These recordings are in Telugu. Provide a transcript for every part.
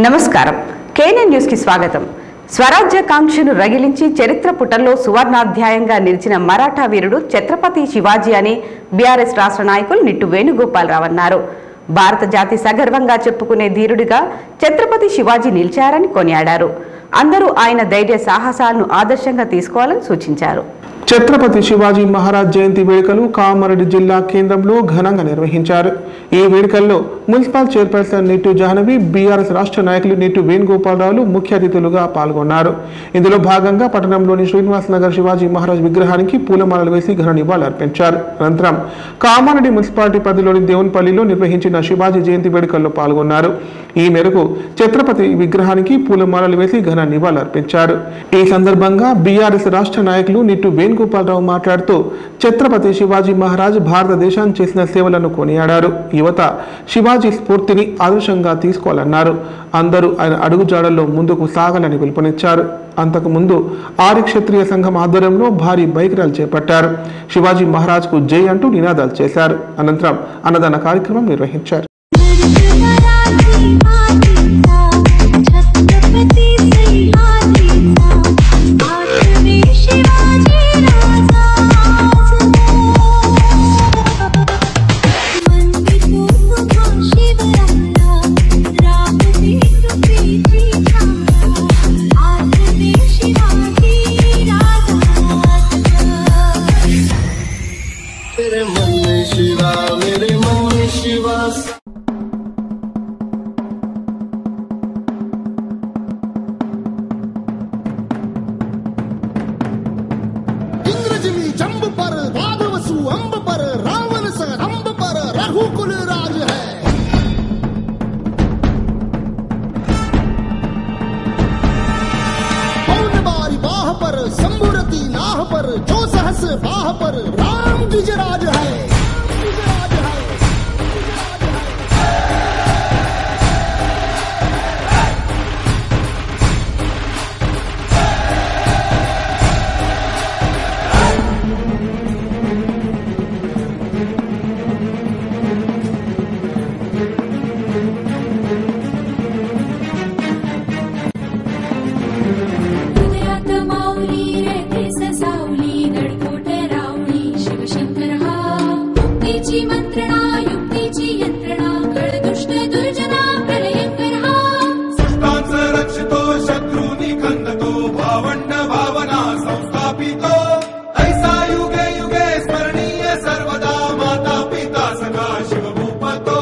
నమస్కారం కేనే న్యూస్ కి స్వాగతం స్వరాజ్య కాంక్షను రగిలించి చరిత్ర పుటల్లో సువర్ణాధ్యాయంగా నిలిచిన మరాఠా వీరుడు ఛత్రపతి శివాజీ అని బీఆర్ఎస్ రాష్ట్ర నాయకులు నిట్టు వేణుగోపాలరావు అన్నారు భారత జాతి సగర్వంగా చెప్పుకునే ధీరుడిగా ఛత్రపతి శివాజీ నిలిచారని కొనియాడారు అందరూ ఆయన ధైర్య సాహసాలను ఆదర్శంగా తీసుకోవాలని సూచించారు ఛత్రపతి శివాజీ మహారాజ్ జయంతి వేడుకలు కామారెడ్డి జిల్లా కేంద్రంలో ఘనంగా నిర్వహించారు ఈ వేడుకల్లో municipal chairperson Nittu Jahnavi BRS రాష్ట్ర నాయకులు నిట్టు వేణుగోపాలరావులు ముఖ్య అతిథులుగా పాల్గొన్నారు ఇందులో భాగంగా పట్టణంలోని శ్రీనివాస్ నగర్ శివాజీ మహారాజ్ విగ్రహానికి పూలమాలలు వేసి ఘన నివాళులర్పించారు అనంతరం కామారెడ్డి మున్సిపాలిటీ పరిధిలోని దేవునిపల్లిలో నిర్వహించిన శివాజీ జయంతి వేడుకల్లో పాల్గొన్నారు ఈ మేరకు ఛత్రపతి విగ్రహానికి పూలమాలలు వేసి ఘన నివాళులర్పించారు ఈ సందర్భంగా బీఆర్ఎస్ రాష్ట్ర నాయకులు నిట్టు వేణుగోపాలరావు మాట్లాడుతూ ఛత్రపతి శివాజీ మహారాజ్ భారతదేశానికి చేసిన సేవలను కొనియాడారు యువత శివాజీ స్ఫూర్తిని ఆదర్శంగా తీసుకోవాలన్నారు అందరూ ఆయన అడుగుజాడల్లో ముందుకు సాగాలని పిలుపునిచ్చారు అంతకుముందు ఆర్య క్షత్రియ సంఘం ఆధ్వర్యంలో భారీ బైక్ ర్యాలీ చేపట్టారు శివాజీ మహారాజ్కు జై అంటూ నినాదాలు చేశారు అనంతరం అన్నదాన కార్యక్రమం నిర్వహించారు मराठी मातीचा छत्रपती सह्याद्रीचा आठवे शिवाजी राजा वंदितो महा शिवराया राहुवी कृपेची छाया आठवे शिवाजी राजा मेरे मन में शिवा मेरे मन में शिवा इंद्रजनी जंब पर राघवसु अंब पर रावण सह रंब पर रघुकुल राज है पौन बारी बाह पर शंभुरति नाह पर जो सहस बाह पर राम द्विजराज है द्विजराज है द्विजराज है हृदयात माऊली रेखे ससावली नडकोट रावळी शिवशंकर हा मुक्तीची मंत्रणा युक्तीची यंत्रणा कळदुष्ट दुर्जना प्रलयंकर हा सृष्टांच रक्षितो शत्रूनि खंदतो भावंड भावना संस्थापितो ऐसा युगे युगे स्मरणीय सर्वदा माता पिता सखा शिवभूपतो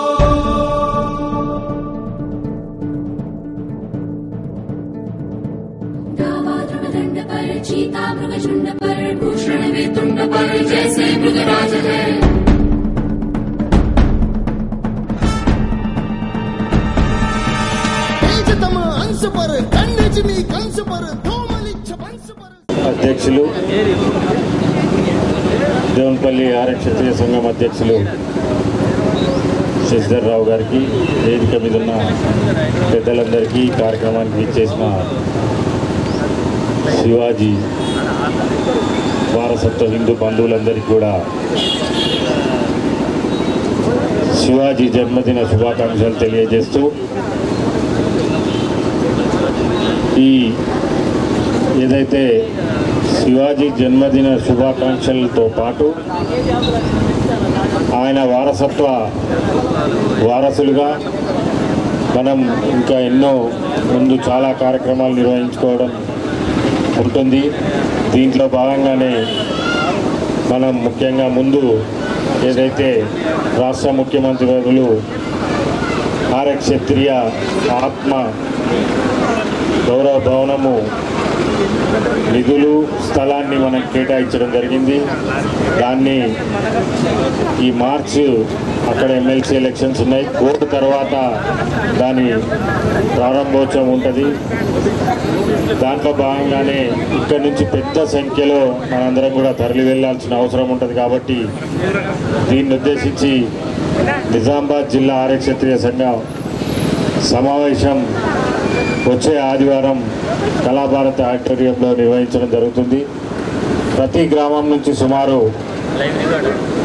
गावा दृढदंड पर चीता मृगशुंड पर भूषण वेतुंड पर जैसे मृगराज है तेजतम अंश पर कन्यजनी कंस पर धूमलिच्छ वंश पर అధ్యక్షులు దేవునపల్లి ఆర్య క్షత్రియ సంఘం అధ్యక్షులు శశిధర్ రావు గారికి వేదిక మీద ఉన్న పెద్దలందరికీ ఈ కార్యక్రమానికి ఇచ్చేసిన శివాజీ వారసత్వ హిందూ బంధువులందరికీ కూడా శివాజీ జన్మదిన శుభాకాంక్షలు తెలియజేస్తూ ఈ ఏదైతే శివాజీ జన్మదిన శుభాకాంక్షలతో పాటు ఆయన వారసత్వ వారసులుగా మనం ఇంకా ఎన్నో ముందు చాలా కార్యక్రమాలు నిర్వహించుకోవడం ఉంటుంది దీంట్లో భాగంగానే మనం ముఖ్యంగా ముందు ఏదైతే రాష్ట్ర ముఖ్యమంత్రి వర్యులు ఆర్య క్షత్రియ ఆత్మ గౌరవ భవనము నిధులు స్థలాన్ని మనకు కేటాయించడం జరిగింది దాన్ని ఈ మార్చ్ అక్కడ ఎమ్మెల్సీ ఎలక్షన్స్ ఉన్నాయి కోర్టు తర్వాత దాని ప్రారంభోత్సవం ఉంటుంది దాంట్లో భాగంగానే ఇక్కడి నుంచి పెద్ద సంఖ్యలో మనందరం కూడా తరలి వెళ్ళాల్సిన అవసరం ఉంటుంది కాబట్టి దీన్ని ఉద్దేశించి నిజామాబాద్ జిల్లా ఆర్య క్షత్రియ సంఘం సమావేశం వచ్చే ఆదివారం కళాభారత ఆడిటోరియంలో నిర్వహించడం జరుగుతుంది ప్రతి గ్రామం నుంచి సుమారు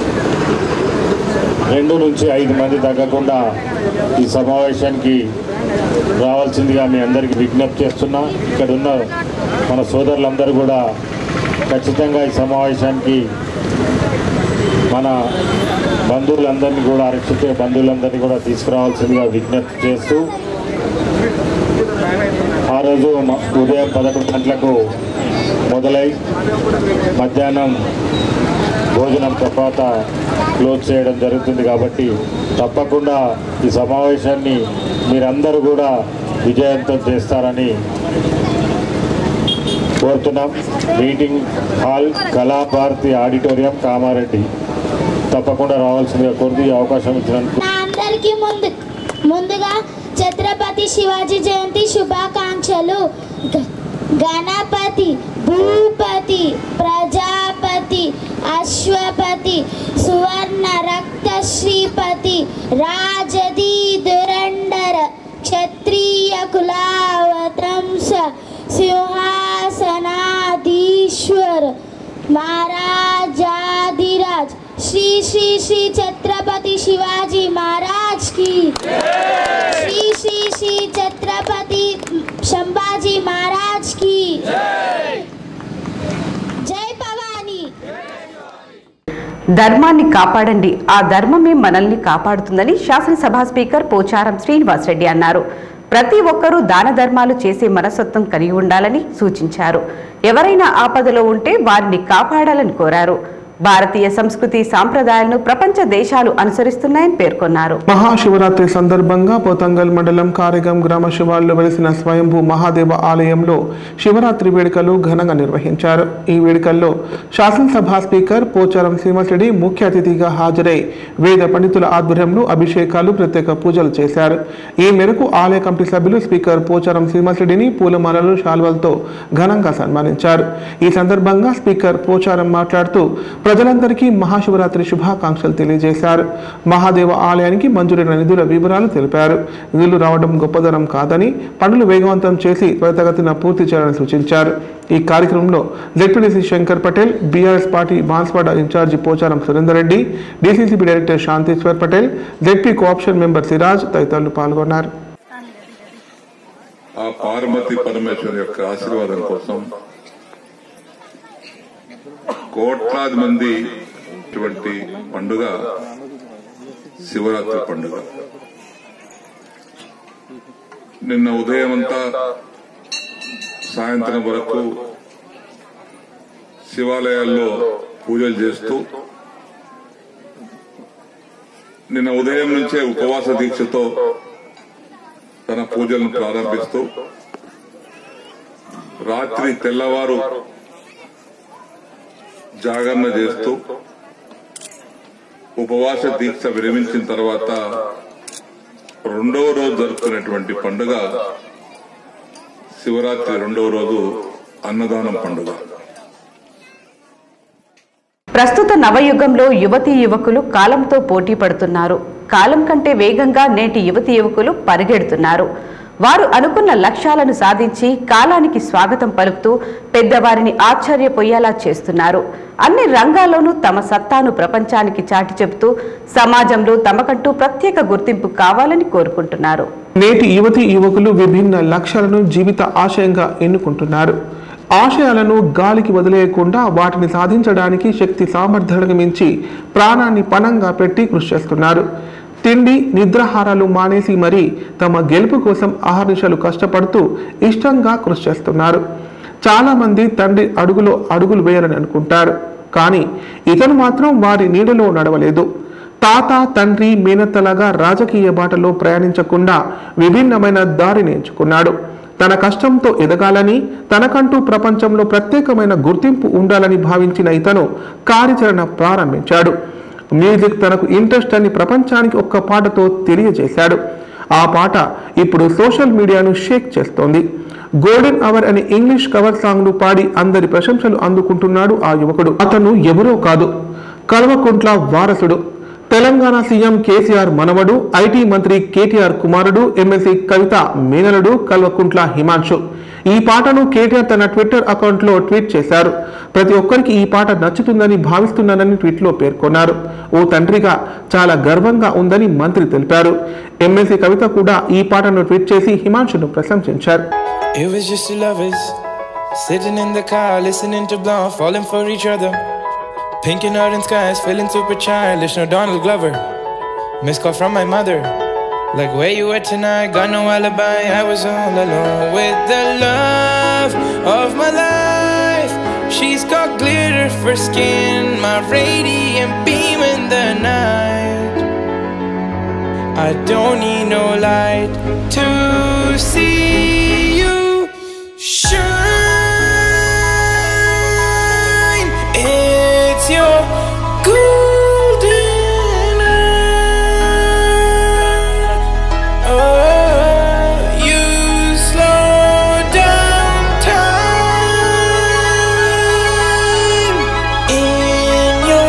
రెండు నుంచి ఐదు మంది తగ్గకుండా ఈ సమావేశానికి రావాల్సిందిగా మీ అందరికీ విజ్ఞప్తి చేస్తున్నా ఇక్కడ ఉన్న మన సోదరులందరూ కూడా ఖచ్చితంగా ఈ సమావేశానికి మన బంధువులందరినీ కూడా అరక్షిత బంధువులందరినీ కూడా తీసుకురావాల్సిందిగా విజ్ఞప్తి చేస్తూ ఆ రోజు మ- ఉదయం పదకొండు గంటలకు మొదలై మధ్యాహ్నం భోజనం తర్వాత క్లోజ్ చేయడం జరుగుతుంది కాబట్టి తప్పకుండా ఈ సమావేశాన్ని మీరందరూ కూడా విజయవంతం చేస్తారని కోరుతున్నాం meeting hall Kalabharathi auditorium Kamareddy తప్పకుండా రావాల్సిందిగా కోరుతూ ఈ అవకాశం ఇచ్చినందుకు నా అందరికీ ముందు ముందుగా ఛత్రపతి శివాజీ జయంతి శుభాకాంక్షలు గ- గణపతి భూపతి ప్రజాపతి అశ్వపతి సువర్ణ రక్త శ్రీపతి రాజదీ దురండర క్షత్రియ కులావతంస సింహాసనాధీశ్వర్ महाराजाधिराज श्री श्री श्री छत्रपति शिवाजी महाराज की श्री श्री श्री छत्रपति संभाजी महाराज की जय भवानी ధర్మాన్ని కాపాడండి ఆ ధర్మమే మనల్ని కాపాడుతుందని శాసనసభ స్పీకర్ పోచారం శ్రీనివాసరెడ్డి అన్నారు ప్రతి ఒక్కరూ దాన ధర్మాలు చేసే మనస్తత్వం కలిగి ఉండాలని సూచించారు ఎవరైనా ఆపదలో ఉంటే వారిని కాపాడాలని కోరారు భారతీయ సంస్కృతి సాంప్రదాయాలను ప్రపంచ దేశాలు అనుసరిస్తున్నాయని పేర్కొన్నారు మహాశివరాత్రి సందర్భంగా పోతంగల్ మండలం కారిగం గ్రామ శివార్లో వెలిసిన స్వయంభూ మహాదేవ ఆలయంలో శివరాత్రి వేడుకలు ఘనంగా నిర్వహించారు ఈ వేడుకల్లో శాసనసభ స్పీకర్ పోచారం శ్రీనివాసరెడ్డి ముఖ్య అతిథిగా హాజరై వేద పండితుల ఆధ్వర్యంలో అభిషేకాలు ప్రత్యేక పూజలు చేశారు ఈ మేరకు ఆలయ కమిటీ సభ్యులు స్పీకర్ పోచారం శ్రీనివాసరెడ్డిని పూలమాలలు శాల్వలతో ఘనంగా సన్మానించారు ఈ సందర్భంగా స్పీకర్ పోచారం మాట్లాడుతూ ప్రజలందరికీ మహాశివరాత్రి శుభాకాంక్షలు తెలియజేశారు మహాదేవ ఆలయానికి మంజూరైన నిధుల వివరాలు తెలిపారు నిధులు రావడం గొప్పదనం కాదని పనులు వేగవంతం చేసి త్వరితగతిన పూర్తి చేయాలని సూచించారు ఈ కార్యక్రమంలో ZPTC Shankar Patel BRS party Banswada incharge Pocharam Surender Reddy DCCB director Shantheshwar Patel ZP co-option member Siraj తదితరులు పాల్గొన్నారు ఆ పార్వతి పరమేశ్వర్ యొక్క ఆశీర్వాదం కోసం కోట్లాది మంది ఇటువంటి పండుగ శివరాత్రి పండుగ నిన్న ఉదయం అంతా సాయంత్రం వరకు శివాలయాల్లో పూజలు చేస్తూ నిన్న ఉదయం నుంచే ఉపవాస దీక్షతో తన పూజలను ప్రారంభిస్తూ రాత్రి తెల్లవారు జాగరణ చేస్తూ ఉపవాస దీక్ష విరమించిన తర్వాత రెండవ రోజు జరుపుకునేటువంటి పండుగ శివరాత్రి రెండవ రోజు అన్నదానం పండుగ ప్రస్తుత నవయుగంలో యువతీ యువకులు కాలంతో పోటీ పడుతున్నారు కాలం కంటే వేగంగా నేటి యువతీ యువకులు పరిగెడుతున్నారు వారు అనుకున్న లక్ష్యాలను సాధించి కాలానికి స్వాగతం పలుకుతూ పెద్దవారిని ఆశ్చర్యపోయేలా చేస్తున్నారు అన్ని రంగాల్లోనూ తమ సత్తాను ప్రపంచానికి చాటి చెబుతూ సమాజంలో తమకంటూ ప్రత్యేక గుర్తింపు కావాలని కోరుకుంటున్నారు నేటి యువతి యువకులు విభిన్న లక్ష్యాలను జీవిత ఆశయంగా ఎన్నుకుంటున్నారు ఆశయాలను గాలికి వదిలేయకుండా వాటిని సాధించడానికి శక్తి సామర్థ్యాలకు మించి ప్రాణాన్ని పణంగా పెట్టి కృషి చేస్తున్నారు తిండి నిద్రాహారాలు మానేసి మరీ తమ గెలుపు కోసం ఆహర్నిశలు కష్టపడుతూ ఇష్టంగా కృషి చేస్తున్నారు చాలా మంది తండ్రి అడుగులో అడుగులు వేయాలని అనుకుంటారు కానీ ఇతను మాత్రం వారి నీడలో నడవలేదు తాత తండ్రి మేనత్తలాగా రాజకీయ బాటలో ప్రయాణించకుండా విభిన్నమైన దారిని ఎంచుకున్నాడు తన కష్టంతో ఎదగాలని తనకంటూ ప్రపంచంలో ప్రత్యేకమైన గుర్తింపు ఉండాలని భావించిన ఇతను కార్యాచరణ ప్రారంభించాడు మ్యూజిక్ తనకు ఇంట్రెస్ట్ అని ప్రపంచానికి ఒక్క పాటతో తెలియజేశాడు ఆ పాట ఇప్పుడు సోషల్ మీడియాను షేక్ చేస్తోంది గోల్డెన్ అవర్ అనే ఇంగ్లీష్ కవర్ సాంగ్ను పాడి అందరి ప్రశంసలు అందుకుంటున్నాడు ఆ యువకుడు అతను ఎవరో కాదు కల్వకుంట్ల వారసుడు తెలంగాణ సీఎం కేసీఆర్ మనవడు ఐటీ మంత్రి కేటీఆర్ కుమారుడు ఎమ్మెల్సీ కవిత మేనలుడు కల్వకుంట్ల హిమాంశు ఈ పాటను కేటీఆర్ తన ట్విట్టర్ అకౌంట్లో ట్వీట్ చేశారు ప్రతి ఒక్కరికి ఈ పాట నచ్చుతుందని భావిస్తున్నానని ట్వీట్లో పేర్కొన్నారు ఓ తండ్రిగా చాలా గర్వంగా ఉందని మంత్రి తెలిపారు ఎమ్మెల్సీ కవిత కూడా ఈ పాటను ట్వీట్ చేసి హిమాంశును ప్రశంసించారు It was just two lovers sitting in the car, listening to Blanc, falling for each other. Pink and orange skies, feeling super childish. No Donald Glover. Missed call from my mother. Like where you at tonight? Got no alibi. I was all alone with the love of my life. She's got glitter for skin, my radiant beam in the night. I don't need no light to see you shine. It's your golden hour. Oh, you slow down time in your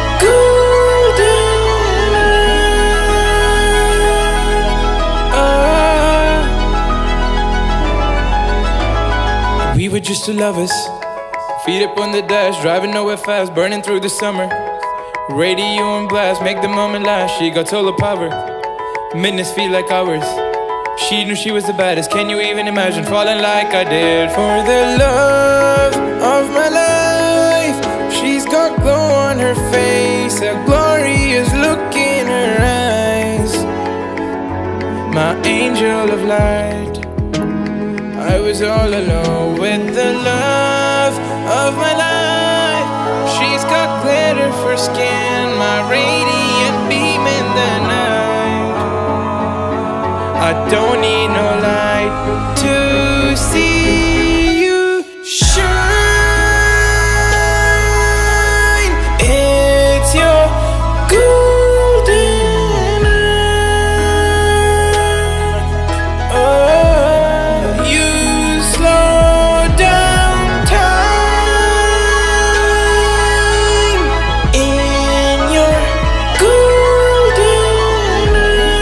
golden hour. We were just two lovers, feet up on the dash, driving nowhere fast, burning through the summer. Radio and blast, make the moment last. She got solar power, minutes feel like hours. She knew she was the baddest. Can you even imagine falling like I did for the love of my life? She's got glow on her face, a glorious look in her eyes. My angel of light. I was all alone with the love of my life. She's got glitter for skin, my radiant beam in the night. I don't need no light to see you shine. It's your golden hour. Oh, you slow down time in your golden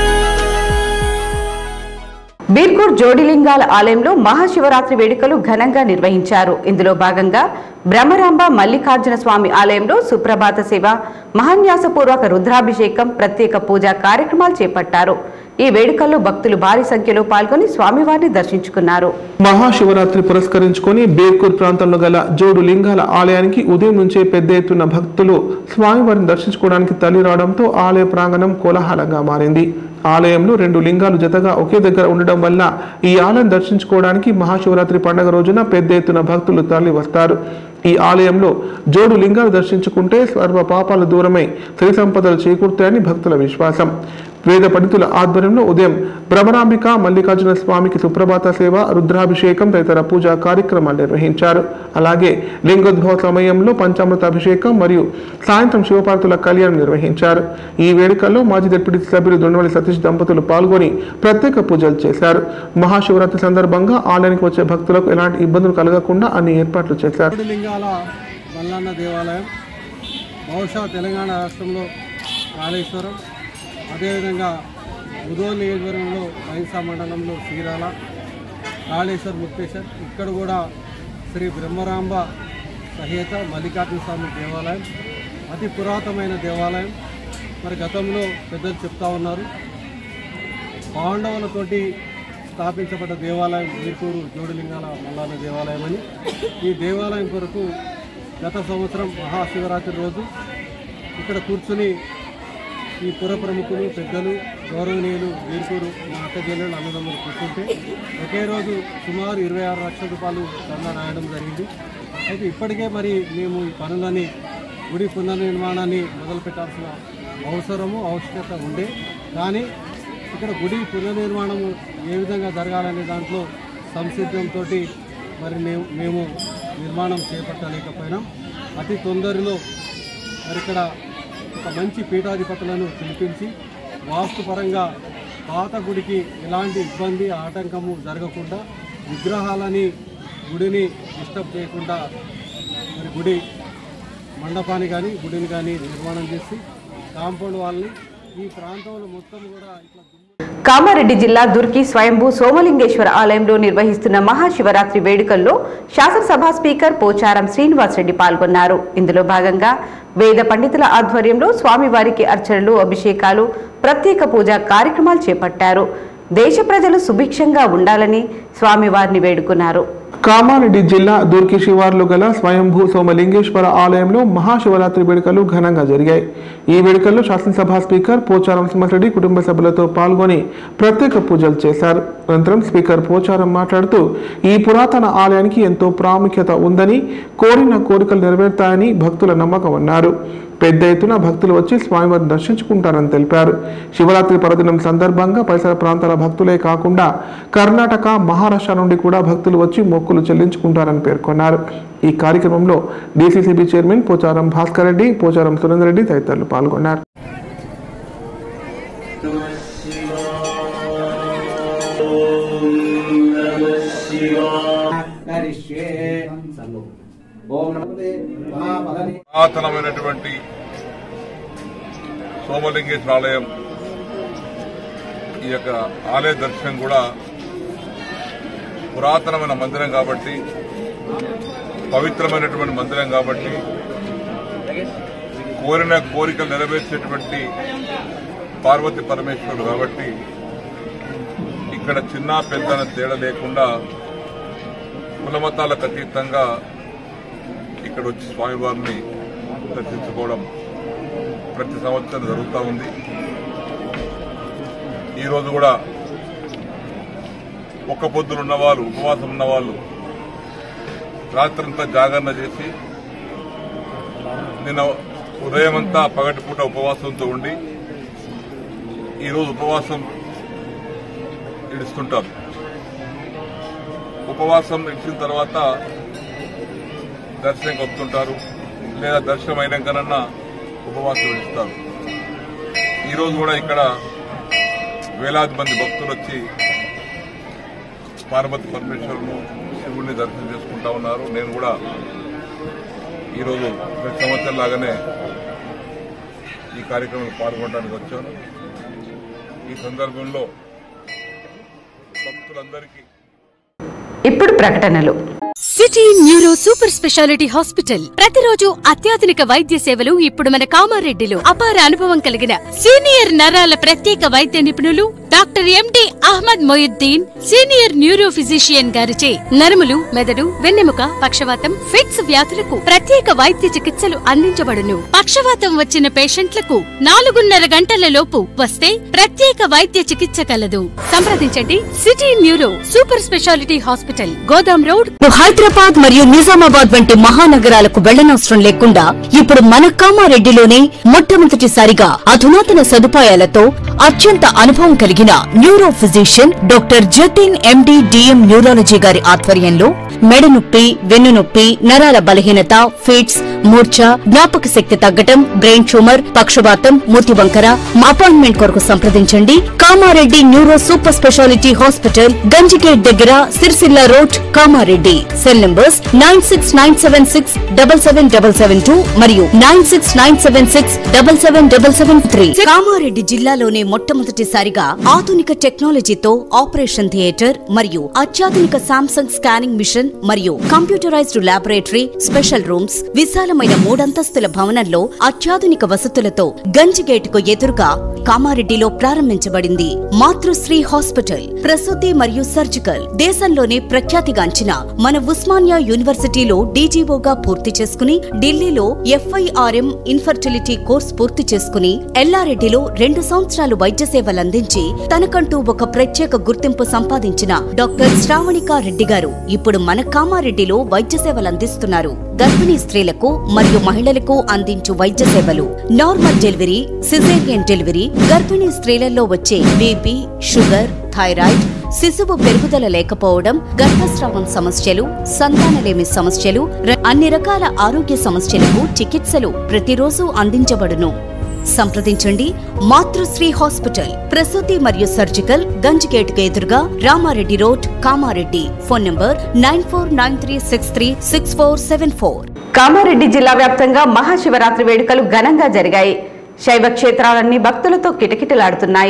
Birkur జోడిలింగాల ఆలయంలో మహాశివరాత్రి వేడుకలు ఘనంగా నిర్వహించారు ఇందులో భాగంగా బ్రహ్మరాంబ మల్లికార్జున స్వామి ఆలయంలో సుప్రభాత సేవ మహాన్యాసపూర్వక రుద్రాభిషేకం ప్రత్యేక పూజా కార్యక్రమాలు చేపట్టారు ఈ వేడుకల్లో భక్తులు భారీ సంఖ్యలో పాల్గొని స్వామివారిని దర్శించుకున్నారు మహాశివరాత్రి పురస్కరించుకొని బేర్కూర్ ప్రాంతంలో గల జోడు లింగాల ఆలయానికి ఉదయం నుంచే పెద్ద ఎత్తున భక్తులు స్వామివారిని దర్శించుకోవడానికి తల్లి రావడంతో ఆలయ ప్రాంగణం కోలాహలంగా మారింది ఆలయంలో రెండు లింగాలు జతగా ఒకే దగ్గర ఉండడం వల్ల ఈ ఆలయం దర్శించుకోవడానికి మహాశివరాత్రి పండుగ రోజున పెద్ద ఎత్తున భక్తులు తరలి వస్తారు ఈ ఆలయంలో జోడు లింగాలు దర్శించుకుంటే సర్వ పాపాలు దూరమై శ్రీ సంపదలు చేకూరుతాయని భక్తుల విశ్వాసం వేద పండితుల ఆధ్వర్యంలో ఉదయం భ్రమరాంబిక మల్లికార్జున స్వామికి సుప్రభాత సేవ రుద్రాభిషేకం తదితర పూజా కార్యక్రమాలు నిర్వహించారు అలాగే లింగోద్భవ సమయంలో పంచామృత అభిషేకం మరియు సాయంత్రం శివపార్వతుల కళ్యాణం నిర్వహించారు ఈ వేడుకల్లో మాజీ డిప్యూటీ సభ్యులు దొండవల్లి సతీష్ దంపతులు పాల్గొని ప్రత్యేక పూజలు చేశారు మహాశివరాత్రి సందర్భంగా ఆలయానికి వచ్చే భక్తులకు ఎలాంటి ఇబ్బందులు కలగకుండా అన్ని ఏర్పాట్లు చేశారు మూడు లింగాల మల్లన్న దేవాలయం బహుశా తెలంగాణ రాష్ట్రంలో కాళేశ్వరం అదేవిధంగా ఉదోల్ నియోజకవర్గంలో బైన్సా మండలంలో శ్రీరాల కాళేశ్వర్ ముక్తేశ్వర్ ఇక్కడ కూడా శ్రీ బ్రహ్మరాంబ సహిత మల్లికార్జున స్వామి దేవాలయం అతి పురాతనమైన దేవాలయం మరి గతంలో పెద్దలు చెప్తా ఉన్నారు పాండవులతోటి స్థాపించబడ్డ దేవాలయం వీర్కూరు జోడిలింగాల మల్లాల దేవాలయం అని ఈ దేవాలయం కొరకు గత సంవత్సరం మహాశివరాత్రి రోజు ఇక్కడ కూర్చుని ఈ పుర ప్రముఖులు పెద్దలు గౌరవనీయులు వీర్కూరు మా అక్క జిల్లాలు అన్నదమ్ములు కూర్చుంటే ఒకే రోజు సుమారు ఇరవై ఆరు లక్షల రూపాయలు చందా రాయడం జరిగింది అయితే ఇప్పటికే మరి మేము ఈ పనులని గుడి పునర్నిర్మాణాన్ని మొదలు పెట్టాల్సిన అవసరము ఆవశ్యకత ఉండే కానీ ఇక్కడ గుడి పునర్నిర్మాణము ఏ విధంగా జరగాలనే దాంట్లో సంసిద్ధంతో మరి మేము మేము నిర్మాణం చేపట్టలేకపోయినాం అతి తొందరలో మరి ఇక్కడ ఒక మంచి పీఠాధిపతులను పిలిపించి వాస్తుపరంగా పాత గుడికి ఎలాంటి ఇబ్బంది ఆటంకము జరగకుండా విగ్రహాలని గుడిని డిస్టర్బ్ చేయకుండా మరి గుడి మండపాన్ని కానీ గుడిని కానీ నిర్మాణం చేసి కాంపౌండ్ వాళ్ళని ఈ ప్రాంతంలో మొత్తం కూడా ఇట్లా దుమ్ము కామారెడ్డి జిల్లా దుర్కి స్వయంభూ సోమలింగేశ్వర ఆలయంలో నిర్వహిస్తున్న మహాశివరాత్రి వేడుకల్లో శాసనసభ స్పీకర్ పోచారం శ్రీనివాసరెడ్డి పాల్గొన్నారు ఇందులో భాగంగా వేద పండితుల ఆధ్వర్యంలో స్వామివారికి అర్చనలు అభిషేకాలు ప్రత్యేక పూజా కార్యక్రమాలు చేపట్టారు దేశ ప్రజలు సుభిక్షంగా ఉండాలని స్వామివారిని వేడుకున్నారు కామారెడ్డి జిల్లా దుర్కి శివార్లు గల స్వయంభూ సోమలింగేశ్వర ఆలయంలో మహాశివరాత్రి వేడుకలు ఘనంగా జరిగాయి ఈ వేడుకల్లో శాసనసభ స్పీకర్ పోచారం సింహరెడ్డి కుటుంబ సభ్యులతో పాల్గొని ప్రత్యేక పూజలు చేశారు అనంతరం స్పీకర్ పోచారం మాట్లాడుతూ ఈ పురాతన ఆలయానికి ఎంతో ప్రాముఖ్యత ఉందని కోరిన కోరికలు నెరవేరుతాయని భక్తుల నమ్మకం అన్నారు పెద్ద ఎత్తున భక్తులు వచ్చి స్వామివారిని దర్శించుకుంటారని తెలిపారు శివరాత్రి పర్వదినం సందర్భంగా పరిసర ప్రాంతాల భక్తులే కాకుండా కర్ణాటక మహారాష్ట్ర నుండి కూడా భక్తులు వచ్చి మొక్కులు చెల్లించుకుంటారని పేర్కొన్నారు ఈ కార్యక్రమంలో డీసీసీబీ చైర్మన్ పోచారం భాస్కర్ రెడ్డి పోచారం సురేందర్ రెడ్డి తదితరులు పాల్గొన్నారు పురాతనమైనటువంటి సోమలింగేశ్వర ఆలయం ఈ యొక్క ఆలయ దర్శనం కూడా పురాతనమైన మందిరం కాబట్టి పవిత్రమైనటువంటి మందిరం కాబట్టి కోరిన కోరికలు నెరవేర్చేటువంటి పార్వతి పరమేశ్వరుడు కాబట్టి ఇక్కడ చిన్న పెద్ద తేడా లేకుండా కులమతాలకు అతీతంగా ఇక్కడ వచ్చి స్వామివారిని దర్శించుకోవడం ప్రతి సంవత్సరం జరుగుతూ ఉంది ఈరోజు కూడా ఒక్క పొద్దులు ఉన్నవాళ్ళు ఉపవాసం ఉన్నవాళ్ళు రాత్రంతా జాగరణ చేసి నిన్న ఉదయమంతా పగటిపూట ఉపవాసంతో ఉండి ఈరోజు ఉపవాసం ఇడుస్తుంటారు ఉపవాసం ఇచ్చిన తర్వాత దర్శనంకి వస్తుంటారు లేదా దర్శనం అయినాకనన్నా ఉపవాసం ఇస్తారు ఈరోజు కూడా ఇక్కడ వేలాది మంది భక్తులు వచ్చి పార్వతి పరమేశ్వరును శివుడిని దర్శనం చేసుకుంటా ఉన్నారు నేను కూడా ఈరోజు ప్రతి సంవత్సరం లాగానే ఈ కార్యక్రమంలో పాల్గొనడానికి వచ్చాను ఈ సందర్భంలో భక్తులందరికీ ఇప్పుడు ప్రకటనలు city neuro super speciality hospital ప్రతిరోజు అత్యాధునిక వైద్య సేవలు ఇప్పుడు మన కామారెడ్డిలో అపార అనుభవం కలిగిన సీనియర్ నరాల ప్రత్యేక వైద్య నిపుణులు doctor MD Ahmed Moinuddin senior neuro physician గారిచే నరములు మెదడు వెన్నెముక పక్షవాతం ఫిట్స్ వ్యాధులకు ప్రత్యేక వైద్య చికిత్సలు అందించబడును పక్షవాతం వచ్చిన పేషెంట్లకు నాలుగున్నర గంటల లోపు వస్తే ప్రత్యేక వైద్య చికిత్స కలదు సంప్రదించండి city neuro super speciality hospital Godam road Hyderabad మరియు నిజామాబాద్ వంటి మహానగరాలకు వెళ్లనవసరం లేకుండా ఇప్పుడు మన కామారెడ్డిలోనే మొట్టమొదటిసారిగా అధునాతన సదుపాయాలతో అత్యంత అనుభవం కలిగిన neuro physician doctor Jatin MD DM neurology గారి ఆధ్వర్యంలో మెడ నొప్పి వెన్ను నొప్పి నరాల బలహీనత ఫిట్స్ మూర్ఛ జ్ఞాపక శక్తి తగ్గటం బ్రెయిన్ ట్యూమర్ పక్షవాతం మూతి వంకర అపాయింట్మెంట్ కొరకు సంప్రదించండి Kamareddy neuro super speciality hospital Ganjgate దగ్గర Sircilla road Kamareddy cell numbers nine six nine seven six double seven double seven two మరియు nine six nine seven six double seven double seven three Kamareddy జిల్లాలోనే మొట్టమొదటిసారిగా ఆధునిక టెక్నాలజీతో ఆపరేషన్ థియేటర్ మరియు అత్యాధునిక సామ్సంగ్ స్కానింగ్ మిషన్ మరియు కంప్యూటరైజ్డ్ ల్యాబొరేటరీ స్పెషల్ రూమ్స్ విశాలమైన మూడంతస్తుల భవనంలో అత్యాధునిక వసతులతో గంజిగేట్ కు ఎదురుగా కామారెడ్డిలో ప్రారంభించబడింది మాతృశ్రీ హాస్పిటల్ ప్రసూతి మరియు సర్జికల్ దేశంలోనే ప్రఖ్యాతిగాంచిన మన ఉస్మానియా యూనివర్సిటీలో డీజీఓగా పూర్తి చేసుకుని ఢిల్లీలో ఎఫ్ఐఆర్ఎం ఇన్ఫర్టిలిటీ కోర్స్ పూర్తి చేసుకుని ఎల్లారెడ్డిలో రెండు సంవత్సరాలు వైద్య సేవలందించి తనకంటూ ఒక ప్రత్యేక గుర్తింపు సంపాదించిన డాక్టర్ శ్రావణికా రెడ్డి గారు ఇప్పుడు మన కామారెడ్డిలో వైద్య సేవలు అందిస్తున్నారు గర్భిణీ స్త్రీలకు మరియు మహిళలకు అందించు వైద్య సేవలు నార్మల్ డెలివరీ సిజేరియన్ డెలివరీ గర్భిణీ స్త్రీలలో వచ్చే బీపీ షుగర్ థైరాయిడ్ శిశువు పెరుగుదల లేకపోవడం గర్భస్రావం సమస్యలు సంతానలేమి సమస్యలు ర- అన్ని రకాల ఆరోగ్య సమస్యలకు చికిత్సలు ప్రతిరోజు అందించబడును సంప్రదించండి మాతృశ్రీ హాస్పిటల్ ప్రసూతి మరియు సర్జికల్ గంజిగేట్ కు ఎదురుగా Ramareddy road Kamareddy phone number nine four nine three six three six four seven four Kamareddy జిల్లా వ్యాప్తంగా మహాశివరాత్రి వేడుకలు ఘనంగా జరిగాయి శైవ క్షేత్రాలన్నీ భక్తులతో కిటకిటలాడుతున్నాయి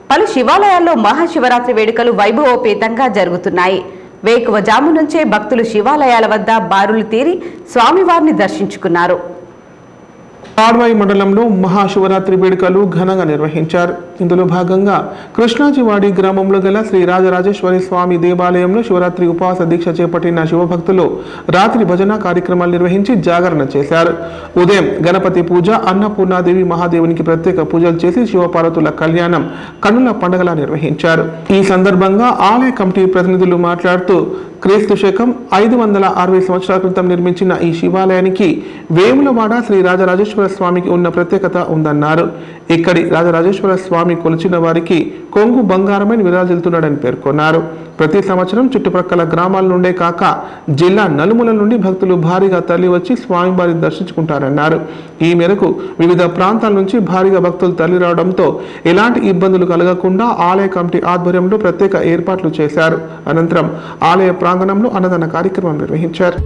పలు శివాలయాల్లో మహాశివరాత్రి వేడుకలు వైభవోపేతంగా జరుగుతున్నాయి వేకువజాము నుంచే భక్తులు శివాలయాల వద్ద బారులు తీరి స్వామివారిని దర్శించుకున్నారు పాడ్వాయి మండలంలో మహాశివరాత్రి వేడుకలు ఘనంగా నిర్వహించారు ఇందులో భాగంగా కృష్ణాజివాడి గ్రామంలో గల శ్రీ రాజరాజేశ్వరి స్వామి దేవాలయంలో శివరాత్రి ఉపవాస దీక్ష చేపట్టిన శివభక్తులు రాత్రి భజన కార్యక్రమాలు నిర్వహించి జాగరణ చేశారు ఉదయం గణపతి పూజ అన్నపూర్ణాదేవి మహాదేవునికి ప్రత్యేక పూజలు చేసి శివపార్వతుల కళ్యాణం కన్నుల పండుగలా నిర్వహించారు ఈ సందర్భంగా ఆలయ కమిటీ ప్రతినిధులు మాట్లాడుతూ క్రీస్తు శకం ఐదు వందల అరవై సంవత్సరాల క్రితం నిర్మించిన ఈ శివాలయానికి వేములవాడ శ్రీ రాజరాజేశ్వర స్వామికి ఉన్న ప్రత్యేకత ఉందన్నారు ఇక్కడి రాజరాజేశ్వర స్వామి కొలిచిన వారికి కొంగు బంగారమని విరాజిల్తున్నాడని పేర్కొన్నారు ప్రతి సంవత్సరం చుట్టుప్రక్కల గ్రామాల నుండే కాక జిల్లా నలుమూలల నుండి భక్తులు భారీగా తరలి వచ్చి స్వామివారిని దర్శించుకుంటారన్నారు ఈ మేరకు వివిధ ప్రాంతాల నుంచి భారీగా భక్తులు తరలి రావడంతో ఎలాంటి ఇబ్బందులు కలగకుండా ఆలయ కమిటీ ఆధ్వర్యంలో ప్రత్యేక ఏర్పాట్లు చేశారు అనంతరం ఆలయ ప్రాంగణంలో అన్నదాన కార్యక్రమం నిర్వహించారు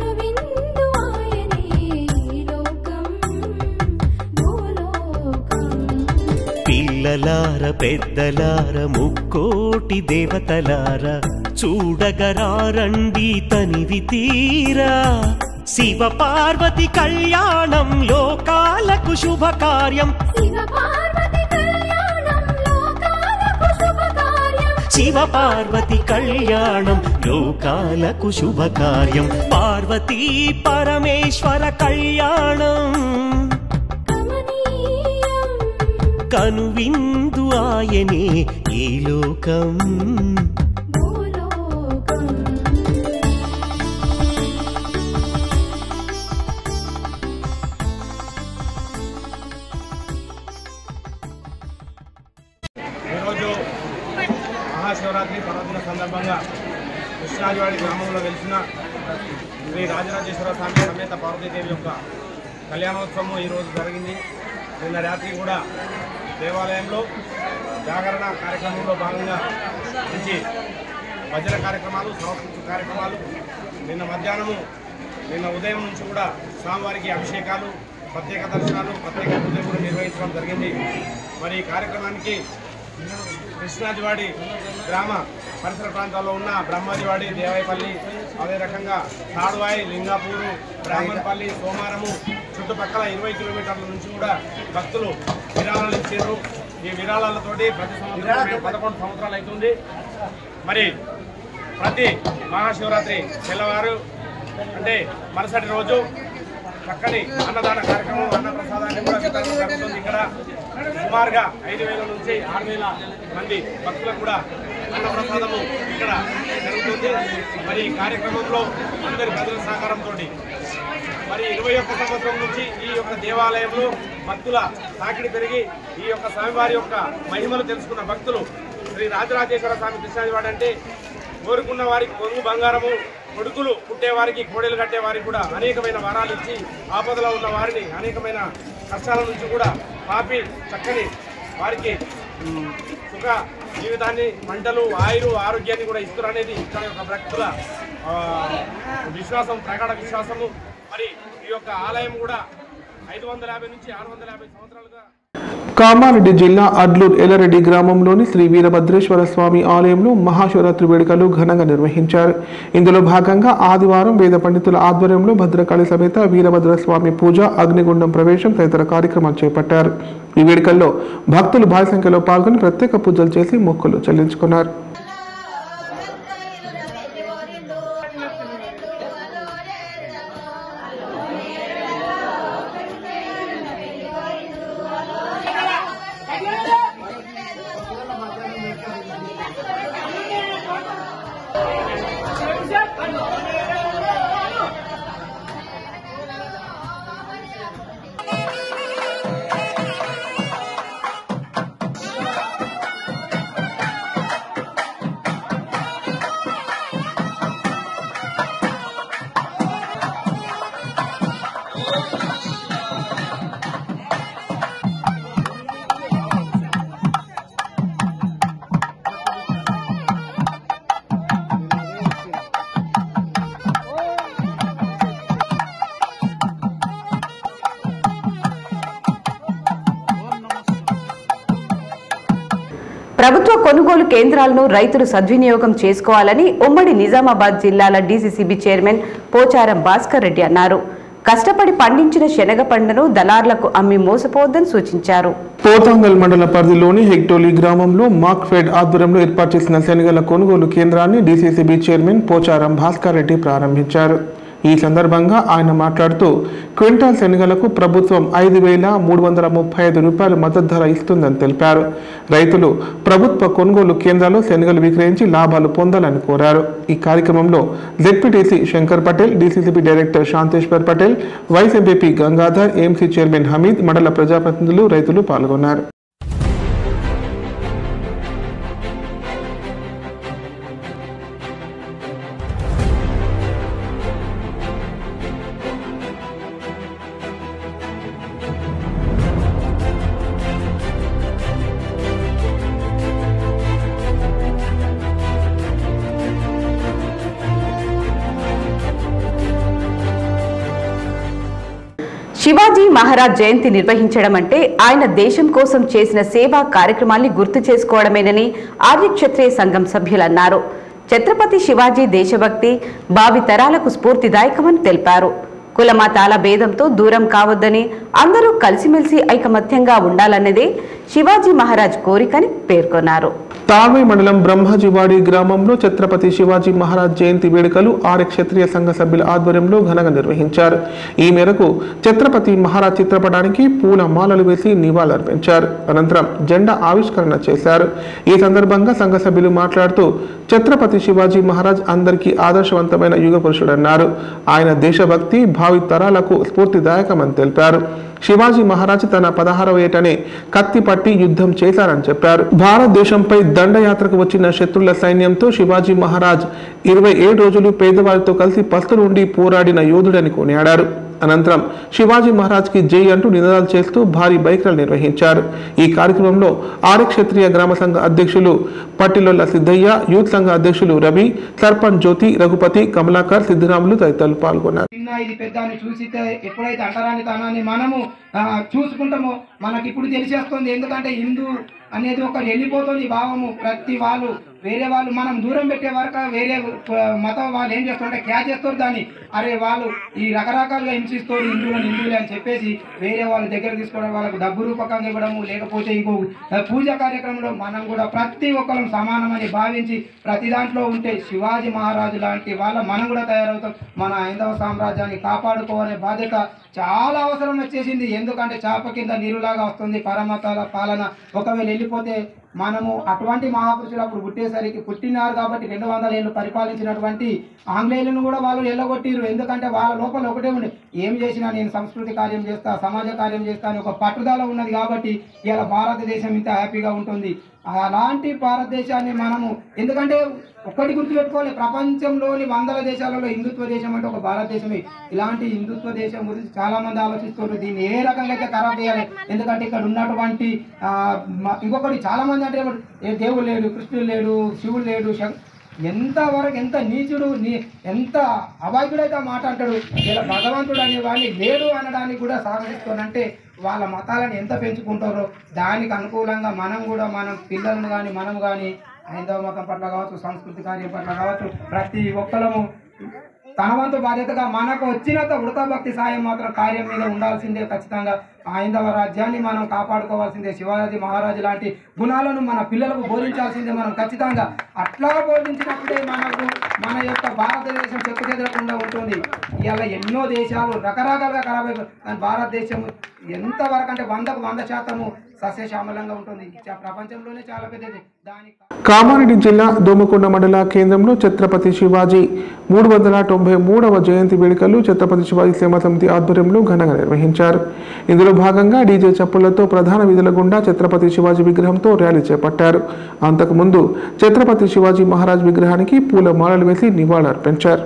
పిల్లలార పెద్దలార ముక్కోటి దేవతలార చూడగరారండి తనివి తీరా శివ పార్వతి కళ్యాణం లోకాలకు శుభకార్యం శివ పార్వతి కళ్యాణం లోకాలకు శుభకార్యం పార్వతీ పరమేశ్వర కళ్యాణం కనువిందు ఆయనే ఈ లోకం ఈరోజు మహాశివరాత్రి పర్వదిన సందర్భంగా కృష్ణాజివాడి గ్రామంలో వెలిసిన శ్రీ రాజరాజేశ్వర స్వామి సమేత పార్వతీదేవి యొక్క కళ్యాణోత్సవం ఈరోజు జరిగింది నిన్న రాత్రి కూడా దేవాలయంలో జాగరణ కార్యక్రమంలో భాగంగా నుంచి భజన కార్యక్రమాలు సాంస్కృతిక కార్యక్రమాలు నిన్న మధ్యాహ్నము నిన్న ఉదయం నుంచి కూడా స్వామివారికి అభిషేకాలు ప్రత్యేక దర్శనాలు ప్రత్యేక పూజలు కూడా నిర్వహించడం జరిగింది మరి ఈ కార్యక్రమానికి కృష్ణాజివాడి గ్రామ పరిసర ప్రాంతాల్లో ఉన్న బ్రహ్మాజివాడి దేవాయపల్లి అదే రకంగా తాడువాయి లింగాపూరు బ్రాహ్మణపల్లి సోమారము చుట్టుపక్కల ఇరవై కిలోమీటర్ల నుంచి కూడా భక్తులు విరాళాలు ఇచ్చారు ఈ విరాళాలతోటి ప్రతి సంవత్సరం మేము పదకొండు సంవత్సరాలు అవుతుంది మరి ప్రతి మహాశివరాత్రి తెల్లవారు అంటే మరుసటి రోజు చక్కని అన్నదాన కార్యక్రమం అన్న ప్రసాదాన్ని కూడా వితరణ జరుగుతుంది ఇక్కడ సుమారుగా ఐదు వేల నుంచి ఆరు వేల మంది భక్తులకు కూడా అన్న ప్రసాదము ఇక్కడ జరుగుతుంది మరి ఈ కార్యక్రమంలో అందరి ప్రజల సహకారంతో మరి ఇరవై ఒక్క సంవత్సరం నుంచి ఈ యొక్క దేవాలయంలో భక్తుల తాకిడి పెరిగి ఈ యొక్క స్వామివారి యొక్క మహిమలు తెలుసుకున్న భక్తులు శ్రీ రాజరాజేశ్వర స్వామి కృష్ణాజివాడు అంటే కోరుకున్న వారికి కొంగు బంగారము కొడుకులు పుట్టే వారికి కోడెలు కట్టే వారికి కూడా అనేకమైన వరాలు ఇచ్చి ఆపదలో ఉన్న వారిని అనేకమైన కష్టాల నుంచి కూడా పాపి చక్కని వారికి ఉమ్, సుఖ జీవితాన్ని మంటలు ఆయురు ఆరోగ్యాన్ని కూడా ఇస్తారు అనేది ఇక్కడ యొక్క భక్తుల ఆ, విశ్వాసం ప్రగాఢ విశ్వాసము మరి ఈ యొక్క ఆలయం కూడా ఐదు వందల యాభై నుంచి ఆరు వందల యాభై సంవత్సరాలుగా కామారెడ్డి జిల్లా అడ్లూర్ ఎల్లారెడ్డి గ్రామంలోని శ్రీ వీరభద్రేశ్వర స్వామి ఆలయంలో మహాశివరాత్రి వేడుకలు ఘనంగా నిర్వహించారు ఇందులో భాగంగా ఆదివారం వేద పండితుల ఆధ్వర్యంలో భద్రకాళి సమేత వీరభద్ర స్వామి పూజ అగ్నిగుండం ప్రవేశం తదితర కార్యక్రమాలు చేపట్టారు ఈ వేడుకల్లో భక్తులు భారీ సంఖ్యలో పాల్గొని ప్రత్యేక పూజలు చేసి మొక్కులు చెల్లించుకున్నారు Thank ప్రభుత్వ కొనుగోలు కేంద్రాలను రైతులు సద్వినియోగం చేసుకోవాలని ఉమ్మడి నిజామాబాద్ జిల్లాల డీసీసీబీ చైర్మన్ పోచారం భాస్కర్ రెడ్డి అన్నారు కష్టపడి పండించిన శనగ పంటను దళార్లకు అమ్మి మోసపోవద్దని సూచించారు పోతాంగల్ మండల పరిధిలోని హెక్టోలి గ్రామంలో మాక్ఫెడ్ ఆధ్వర్యంలో ఏర్పాటు చేసిన శనగల కొనుగోలు కేంద్రాన్ని డీసీసీబీ చైర్మన్ పోచారం భాస్కర్ రెడ్డి ప్రారంభించారు ఈ సందర్భంగా ఆయన మాట్లాడుతూ క్వింటాల్ శనగలకు ప్రభుత్వం ఐదు వేల మూడు వందల ముప్పై ఐదు రూపాయలు మద్దతు ధర ఇస్తుందని తెలిపారు రైతులు ప్రభుత్వ కొనుగోలు కేంద్రాల్లో శనగలు విక్రయించి లాభాలు పొందాలని కోరారు ఈ కార్యక్రమంలో ZPTC Shankar Patel DCCB director Shantheshwar Patel vice MPP Gangadhar AMC chairman Hameed మండల ప్రజాప్రతినిధులు రైతులు పాల్గొన్నారు శివాజీ మహారాజ్ జయంతి నిర్వహించడం అంటే ఆయన దేశం కోసం చేసిన సేవా కార్యక్రమాల్ని గుర్తు చేసుకోవడమేనని ఆర్య క్షత్రియ సంఘం సభ్యులన్నారు ఛత్రపతి శివాజీ దేశభక్తి భావి తరాలకు స్ఫూర్తిదాయకమని తెలిపారు కులమతాల భేదంతో దూరం కావద్దని అందరూ కలిసిమెలిసి ఐకమత్యంగా ఉండాలన్నదే శివాజీ మహారాజ్ కోరికని పేర్కొన్నారు తావే మండలం బ్రహ్మాజీవాడి గ్రామంలో ఛత్రపతి శివాజీ మహారాజ్ జయంతి వేడుకలు ఆర్య క్షత్రియ సంఘ సభ్యుల ఆధ్వర్యంలో ఘనంగా నిర్వహించారు ఈ మేరకు ఛత్రపతి మహారాజ్ చిత్రపటానికి పూల మాలలు వేసి నివాళులర్పించారు అనంతరం జెండా ఆవిష్కరణ చేశారు ఈ సందర్భంగా సంఘ సభ్యులు మాట్లాడుతూ ఛత్రపతి శివాజీ మహారాజ్ అందరికీ ఆదర్శవంతమైన యుగ పురుషుడన్నారు ఆయన దేశభక్తి భావి తరాలకు స్ఫూర్తిదాయకమని తెలిపారు శివాజీ మహారాజ్ తన పదహారవ ఏటనే కత్తి పట్టి యుద్ధం చేశారని చెప్పారు భారతదేశంపై దండయాత్రకు వచ్చిన శత్రుల సైన్యంతో శివాజీ మహారాజ్ ఇరవై ఏడు రోజులు పేదవారితో కలిసి పస్తులు ఉండి పోరాడిన యోధుడని కొనియాడారు అనంతరం శివాజీ మహారాజ్ కి జై అంటూ నినాదాలు చేస్తూ భారీ బైక్ ర్యాలీ నిర్వహించారు ఈ కార్యక్రమంలో ఆర్య క్షత్రియ గ్రామ సంఘ అధ్యక్షులు పట్టిలొల్ల సిద్ధయ్య యూత్ సంఘ అధ్యక్షులు రవి సర్పంచ్ జ్యోతి రఘుపతి కమలాకర్ సిద్ధిరాములు తదితరులు పాల్గొన్నారు చిన్న ఇది పెద్ద అని చూసితే ఎప్పుడైతే అంటరాని తనాన్ని మనము ఆ, చూసుకుంటామో మనకి ఇప్పుడు తెలిసేస్తుంది ఎందుకంటే హిందూ అనేది ఒక వెళ్ళిపోతుంది భావము ప్రతి వాళ్ళు వేరే వాళ్ళు మనం దూరం పెట్టే వరకు వేరే ఆ, మతం వాళ్ళు ఏం చేస్తుంటే క్యాచ్ చేస్తారు దాన్ని అరే వాళ్ళు ఈ రకరకాలుగా హింసిస్తారు హిందువులను హిందువులే అని చెప్పేసి వేరే వాళ్ళ దగ్గర తీసుకోవడం వాళ్ళకు డబ్బు రూపకంగా ఇవ్వడము లేకపోతే ఇంకో ఆ, పూజా కార్యక్రమంలో మనం కూడా ప్రతి ఒక్కరం సమానమని భావించి ప్రతి దాంట్లో ఉంటే శివాజీ మహారాజు లాంటి వాళ్ళ మనం కూడా తయారవుతాం మన హైందవ సామ్రాజ్యాన్ని కాపాడుకోవాలనే బాధ్యత చాలా అవసరం వచ్చేసింది ఎందుకంటే చేప కింద నీరులాగా వస్తుంది పరమతాల పాలన ఒకవేళ వెళ్ళిపోతే మనము అటువంటి మహాపురుషులు అప్పుడు పుట్టేసరికి పుట్టినారు కాబట్టి రెండు వందల ఏళ్ళు పరిపాలించినటువంటి ఆంగ్లేయులను కూడా వాళ్ళు ఎల్లగొట్టిరు ఎందుకంటే వాళ్ళ లోపల ఒకటే ఉండే ఏం చేసినా నేను సంస్కృతి కార్యం చేస్తా సమాజ కార్యం చేస్తా అని ఒక పట్టుదల ఉన్నది కాబట్టి ఇలా భారతదేశం ఇంత హ్యాపీగా ఉంటుంది అలాంటి భారతదేశాన్ని మనము ఎందుకంటే ఒక్కటి గుర్తుపెట్టుకోవాలి ప్రపంచంలోని వందల దేశాలలో హిందుత్వ దేశం అంటే ఒక భారతదేశమే ఇలాంటి హిందుత్వ దేశం గురించి చాలా మంది ఆలోచిస్తున్నారు దీన్ని ఏ రకంగా అయితే ఖరాబ్ చేయాలి ఎందుకంటే ఇక్కడ ఉన్నటువంటి ఆ, మ- ఇంకొకటి చాలా మంది అంటే ఏమంటారు, ఏ దేవుడు లేడు కృష్ణుడు లేడు శివుడు లేడు శం- ఎంత వరకు ఎంత నీచుడు నీ ఎంత అవాయికుడైతే ఆ మాట అంటాడు ఇలా భగవంతుడు అనే వాడిని లేడు అనడానికి కూడా సాహసిస్తానంటే వాళ్ళ మతాలను ఎంత పెంచుకుంటారో దానికి అనుకూలంగా మనం కూడా మనం పిల్లలను కానీ మనం కానీ హైందవ మతం పట్ల కావచ్చు సంస్కృతి కార్యం పట్ల కావచ్చు ప్రతి ఒక్కరము తన వంతు బాధ్యతగా మనకు వచ్చినంత వృతభక్తి సాయం మాత్రం కార్యం మీద ఉండాల్సిందే ఖచ్చితంగా హైందవ రాజ్యాన్ని మనం కాపాడుకోవాల్సిందే శివాజీ మహారాజు లాంటి గుణాలను మన పిల్లలకు బోధించాల్సిందే మనం ఖచ్చితంగా అట్లా బోధించినప్పుడే మనకు మన యొక్క భారతదేశం చెక్కుచెదరకుండా ఉంటుంది ఇవాళ ఎన్నో దేశాలు రకరకాలుగా ఖరాబ్ అయిపోయి కానీ భారతదేశం ఎంతవరకు అంటే వందకు వంద శాతము సస్యశ్యామలంగా ఉంటుంది చ- ప్రపంచంలోనే చాలా పెద్దది దానికి కామారెడ్డి జిల్లా దోమకొండ మండల కేంద్రంలో ఛత్రపతి శివాజీ మూడు వందల తొంభై మూడవ జయంతి వేడుకలు ఛత్రపతి శివాజీ సేవా సమితి ఆధ్వర్యంలో ఘనంగా నిర్వహించారు ఇందులో భాగంగా డీజే చప్పులతో ప్రధాన వీధుల గుండా ఛత్రపతి శివాజీ విగ్రహంతో ర్యాలీ చేపట్టారు అంతకుముందు ఛత్రపతి శివాజీ మహారాజ్ విగ్రహానికి పూల మాలలు వేసి నివాళులర్పించారు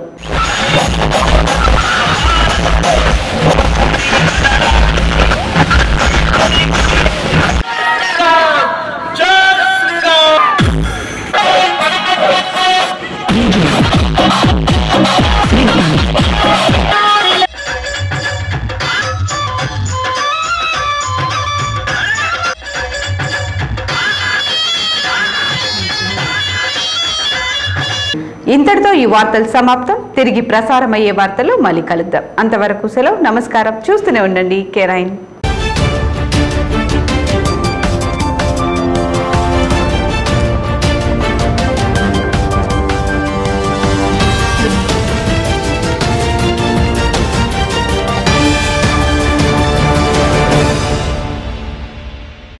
Thank ఇంతటితో ఈ వార్తలు సమాప్తం తిరిగి ప్రసారమయ్యే వార్తలు మళ్ళీ కలుద్దాం అంతవరకు సెలవు నమస్కారం చూస్తూనే ఉండండి కేరాయిన్